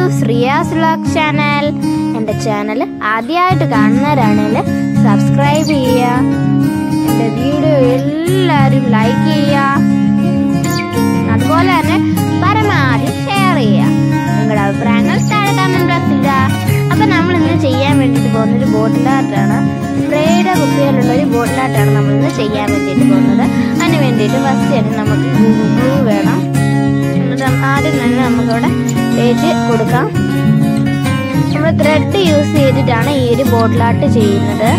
ശ്രീയാസ് vlog channel എൻ്റെ channel ആദ്യമായിട്ട് കാണുന്നവരാണെങ്കിൽ സബ്സ്ക്രൈബ് ചെയ്യുക എൻ്റെ വീഡിയോ എല്ലാവരും ലൈക്ക് ചെയ്യുക അതുപോലെ തന്നെ പരമാവധി ഷെയർ ചെയ്യുക നിങ്ങളുടെ അഭിപ്രായങ്ങൾ താഴെ കമൻറ്റ് ബോക്സില്ല അപ്പം നമ്മൾ ഇന്ന് ചെയ്യാൻ വേണ്ടിയിട്ട് പോകുന്നൊരു ബോട്ടിലാട്ടാണ് സ്പ്രേയുടെ കുപ്പിയിലുള്ള ഒരു ബോട്ടിലാട്ടാണ് നമ്മൾ ഇന്ന് ചെയ്യാൻ വേണ്ടിയിട്ട് പോകുന്നത് അതിന് വേണ്ടിയിട്ട് ഫസ്റ്റ് തന്നെ നമുക്ക് ഗ്ലൂ വേണം എന്നിട്ട് ആദ്യം തന്നെ നമുക്കവിടെ തേച്ച് കൊടുക്കാം നമ്മൾ ത്രെഡ് യൂസ് ചെയ്തിട്ടാണ് ഈ ഒരു ബോട്ടിലാട്ട് ചെയ്യുന്നത്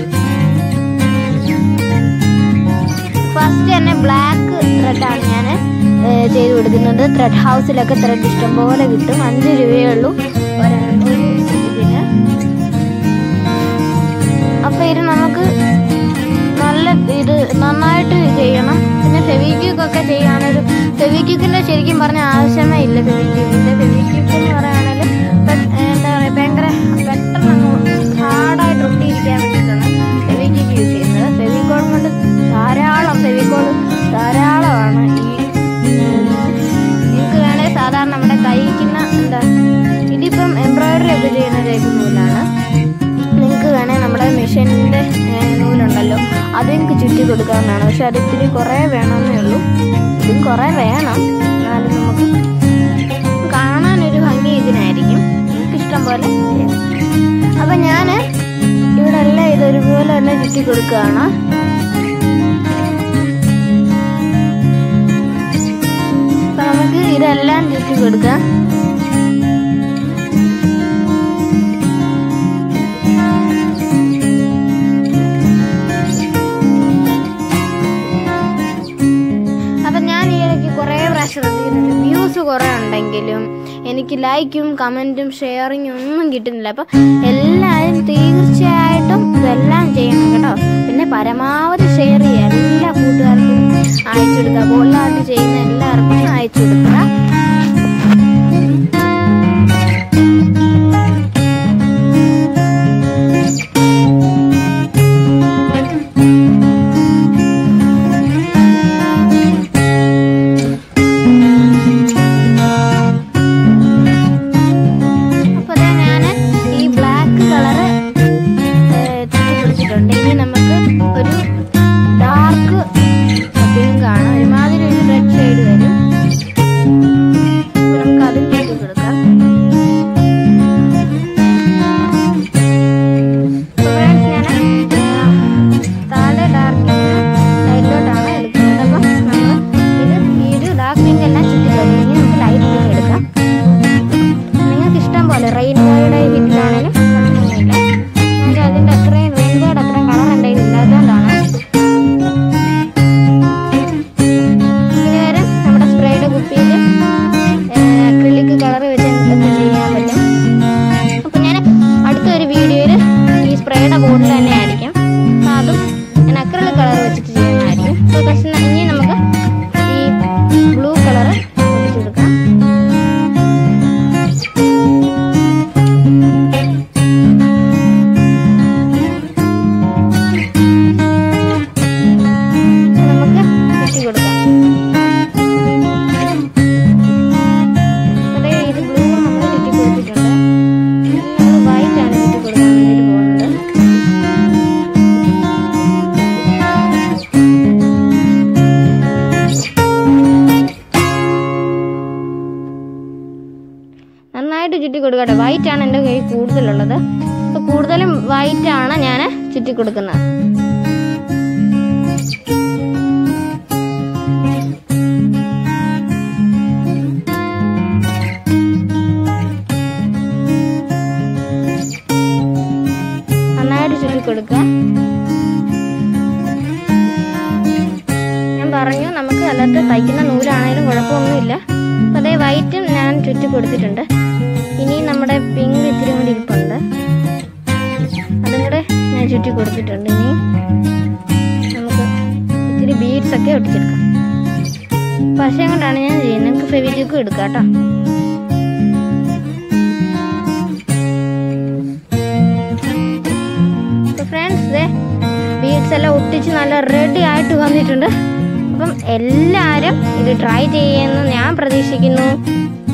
ഫസ്റ്റ് തന്നെ ബ്ലാക്ക് ത്രെഡാണ് ഞാൻ ചെയ്ത് കൊടുക്കുന്നത് ത്രെഡ് ഹൗസിലൊക്കെ ത്രെഡ് ഇഷ്ടംപോലെ കിട്ടും അഞ്ച് രൂപയേ ഉള്ളൂ ഒര- ഒരു ഇതിന് അപ്പോൾ ഇത് നമുക്ക് നല്ല ഇത് നന്നായിട്ട് ചെയ്യണം പിന്നെ ഫെവിക്യൂക്കൊക്കെ ചെയ്യുകയാണെങ്കിൽ ഫെവിക്യൂക്കിൻ്റെ ശരിക്കും പറഞ്ഞാൽ ആവശ്യമേ ഇല്ല ഫെവിക്യൂക്കിൻ്റെ ഫെവിക്യൂക്ക് എന്ന് പറയുകയാണെങ്കിൽ എന്താ പറയുക ഭയങ്കര പെട്ടെന്ന് അങ്ങ് ഹാർഡായിട്ട് ഒട്ടിയിരിക്കാൻ വേണ്ടിയിട്ടാണ് ഫെവിക്യൂക്ക് യൂസ് ചെയ്യുന്നത് ഫെവിക്കോൾ കൊണ്ട് ധാരാളം ഫെവിക്കോൾ ധാരാളമാണ് ഈ നിങ്ങൾക്ക് വേണേൽ സാധാരണ നമ്മുടെ തയ്ക്കുന്ന എന്താ ഇതിപ്പം എംബ്രോയിഡറി ഒക്കെ ചെയ്യുന്ന ടൈപ്പ് നൂലാണ് നിങ്ങൾക്ക് വേണേൽ നമ്മുടെ മെഷീനിൻ്റെ നൂലുണ്ടല്ലോ അത് നിങ്ങൾക്ക് ചുറ്റി കൊടുക്കാവുന്നതാണ് പക്ഷെ അത് ഇത്തിരി കുറേ വേണമെന്നേ ഉള്ളൂ ഇതും കുറേ വേണം എന്നാലും നമുക്ക് കാണാനൊരു ഭംഗി ഇതിനായിരിക്കും നിങ്ങൾക്ക് ഇഷ്ടം പോലെ ചെയ്യാം അപ്പം ഞാൻ ഇവിടെ എല്ലാം ഇതൊരുപോലെ തന്നെ ചുറ്റി കൊടുക്കുകയാണ് അപ്പം നമുക്ക് ഇതെല്ലാം ചുറ്റി കൊടുക്കാം അപ്പം ഞാൻ ഈ ഇടയ്ക്ക് കുറേ പ്രാവശ്യം ശ്രദ്ധിക്കുന്നുണ്ട് വ്യൂസ് കുറേ ഉണ്ടെങ്കിലും എനിക്ക് ലൈക്കും കമൻറ്റും ഷെയറിങ്ങും ഒന്നും കിട്ടുന്നില്ല അപ്പം എല്ലാവരും തീർച്ചയായിട്ടും ഇതെല്ലാം ചെയ്യണം കേട്ടോ പിന്നെ പരമാവധി ഷെയർ ചെയ്യുക എല്ലാ കൂട്ടുകാർക്കും അയച്ചു കൊടുക്കുക ബോളിലാട്ട് ചെയ്യുന്ന എല്ലാവർക്കും അയച്ചു കൊടുക്കുക അപ്പോൾ ഞാൻ ഈ ബ്ലാക്ക് കളറ് പിടിച്ചിട്ടുണ്ട് ഇനി നമുക്ക് ഒരു ഡാർക്ക് പിങ്ക് ആണ് ഒരുമാതിരി ഒരു റെഡ് ഷെയ്ഡ് വരും അപ്പോൾ നമുക്ക് അതും ചെയ്ത് കൊടുക്കാം അപ്പോൾ friends, ഞാൻ താഴെ ഡാർക്ക് ലൈറ്റിലോട്ടാണ് എടുക്കുന്നത് അപ്പം നമ്മൾ ഇത് ഈ ഒരു ഡാർക്ക് പിങ്ക് എല്ലാം ചുറ്റി കഴിഞ്ഞ് ഇനി നമുക്ക് ലൈറ്റ് പിങ്ക് എടുക്കാം നിങ്ങൾക്ക് ഇഷ്ടം പോലെ റെയിൻബോയുടെ ഹിറ്റിലാണേലും കുഴപ്പമൊന്നുമില്ല പക്ഷേ അതിൻ്റെ അത്രയും റെയിൻബോയുടെ അത്രയും കളർ എൻ്റെ കയ്യിൽ ഇല്ലാത്തതുകൊണ്ടാണ് ഇനി വരെ നമ്മുടെ സ്പ്രേയുടെ കുപ്പിയിൽ അക്രിലിക് കളർ വെച്ച് എന്തൊക്കെ ചെയ്യാൻ പറ്റും അപ്പം ഞാൻ അടുത്തൊരു വീഡിയോയിൽ ഈ സ്പ്രേയുടെ ബോട്ടിൽ തന്നെ ആയിരിക്കും അപ്പം അതും ഞാൻ അക്രിലിക് കളർ വെച്ചിട്ട് ചെയ്യുന്നതായിരിക്കും അപ്പോൾ പക്ഷേ ഇനി നമുക്ക് ഈ ബ്ലൂ കളർ ഒട്ടിച്ചു കൊടുക്കാം നമുക്ക് ചുറ്റി കൊടുക്കാം അതേ ഇത് ബ്ലൂ നമ്മൾ ചുറ്റി കൊടുത്തിട്ടുണ്ട് നമ്മൾ വൈറ്റ് ആണ് ചുറ്റി കൊടുക്കാൻ വേണ്ടിയിട്ട് പോകുന്നത് നന്നായിട്ട് ചുറ്റി കൊടുക്കട്ടെ വൈറ്റ് ആണ് എൻ്റെ കയ്യിൽ കൂടുതലുള്ളത് അപ്പോൾ കൂടുതലും വൈറ്റ് ആണ് ഞാൻ ചുറ്റി കൊടുക്കുന്നത് നന്നായിട്ട് ചുറ്റി കൊടുക്കുക ഞാൻ പറഞ്ഞു നമുക്ക് അല്ലാത്ത തയ്ക്കുന്ന നൂലാണേലും കുഴപ്പമൊന്നുമില്ല അപ്പോൾ അതേ വൈറ്റും ഞാൻ ചുറ്റി കൊടുത്തിട്ടുണ്ട് ഇനി നമ്മുടെ പിങ്ക് ഇത്തിരി കൂടി ഇരിപ്പുണ്ട് അതും കൂടെ ഞാൻ ചുറ്റി കൊടുത്തിട്ടുണ്ട് ഇനി നമുക്ക് ഇത്തിരി ബീഡ്സ് ഒക്കെ ഒട്ടിച്ചെടുക്കാം പശ കൊണ്ടാണ് ഞാൻ ചെയ്യുന്നത് നമുക്ക് ഫെവിക്യൂക്കും എടുക്കാം കേട്ടോ ഫ്രണ്ട്സ് ബീഡ്സ് എല്ലാം ഒട്ടിച്ച് നല്ല റെഡി ആയിട്ട് വന്നിട്ടുണ്ട് അപ്പം എല്ലാവരും ഇത് ട്രൈ ചെയ്യുമെന്ന് ഞാൻ പ്രതീക്ഷിക്കുന്നു